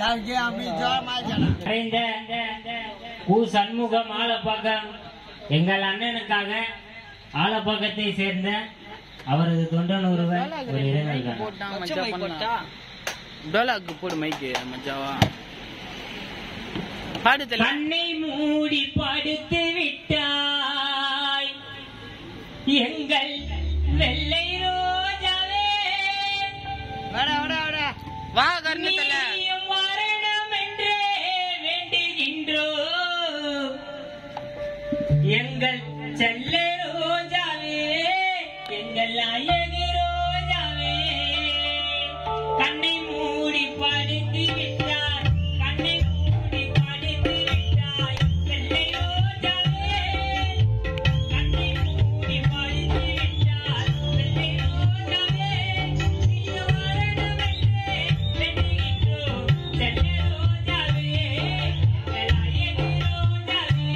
இந்த கு சண்முகம் ஆலப்பாக்கம் எங்கள் அண்ணனுக்காக ஆலப்பாக்கத்தை சேர்ந்த அவரது தொண்டன் ஒருவர் ஒரு இளைஞர் தான். போட்டான் மஜா பண்ணா டோலாக்கு போடு மைக்கு மஜாவா பாடு தெரியல கண்ணை மூடி படுத்து விட்டாய் எங்கள் வெள்ளை ரோஜாவே வா கர்ணத்துல நீயும் மரணம் என்றே வேண்டுகின்றோ எங்கள் செல்ல ரோஜாவே எங்கள் அழகு ரோஜாவே கண்ணை மூடி படுத்து விட்டாய் கண்ணை மூடி படுத்து விட்டாய் வெள்ளை ரோஜாவே கண்ணை மூடி படுத்து விட்டாய் வெள்ளை ரோஜாவே நீயும் மரணம் என்றே வேண்டுகின்றோ செல்ல ரோஜாவே எங்கள் அழகு ரோஜாவே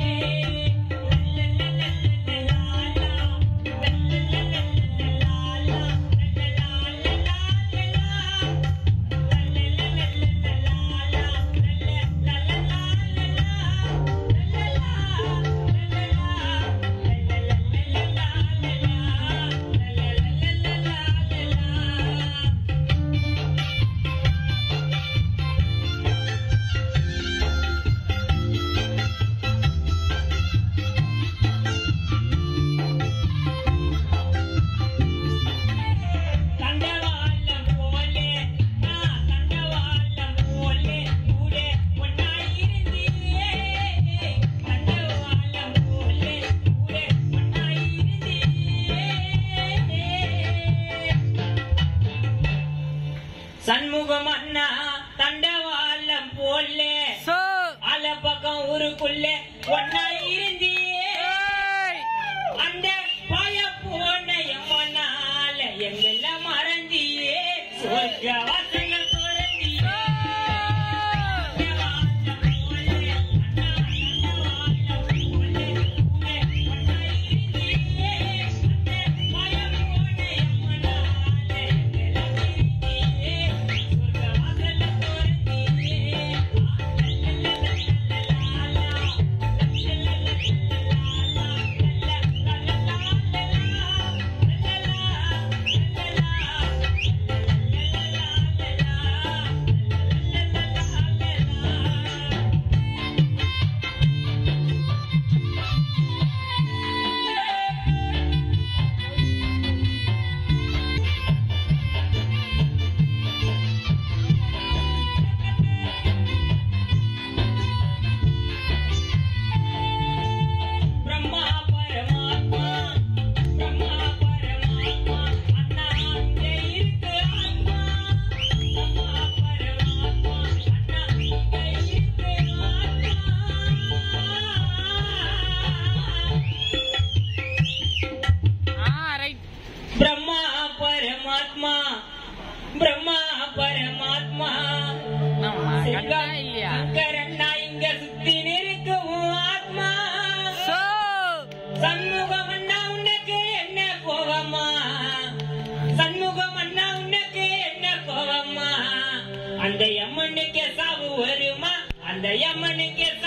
தண்டவாளம் போலே நான் தண்டவாளம் போலே கூட ஒன்னாயிருந்தீயே தண்டவாளம் போலே கூட ஒன்னாயிருந்தீயே சண்முகம் அண்ணா தண்டவாளம் போலே சோ அல பக்கம் ஊருக்குள்ளே ஒன்னாயிருந்தீயே அந்த பய போன எம்மனால எங்கெல்லாம் மறந்தியே சொர்க்க வாசங்கள் துறந்தியே பிரம்மா பரமாத்மா பிரம்மா பரமாத்மா அண்ணா அங்கே இருக்கு ஆத்மா பிரம்மா பரமாத்மா அண்ணா அங்கே இருக்கு ஆத்மா ஆ ரைட் பிரம்மா பரமாத்மா பிரம்மா பரமாத்மா நம்ம கண்டா இல்லையா சங்கரண்ணா இங்க சுத்தி நிற்கு உன் ஆத்மா சோ சண்முகம் அண்ணா உனக்கு என்ன கோவமா சண்முகம் அண்ணா உனக்கு என்ன கோவமா அந்த எம்மனுக்கு சாவு வருமா அந்த எம்மனுக்கு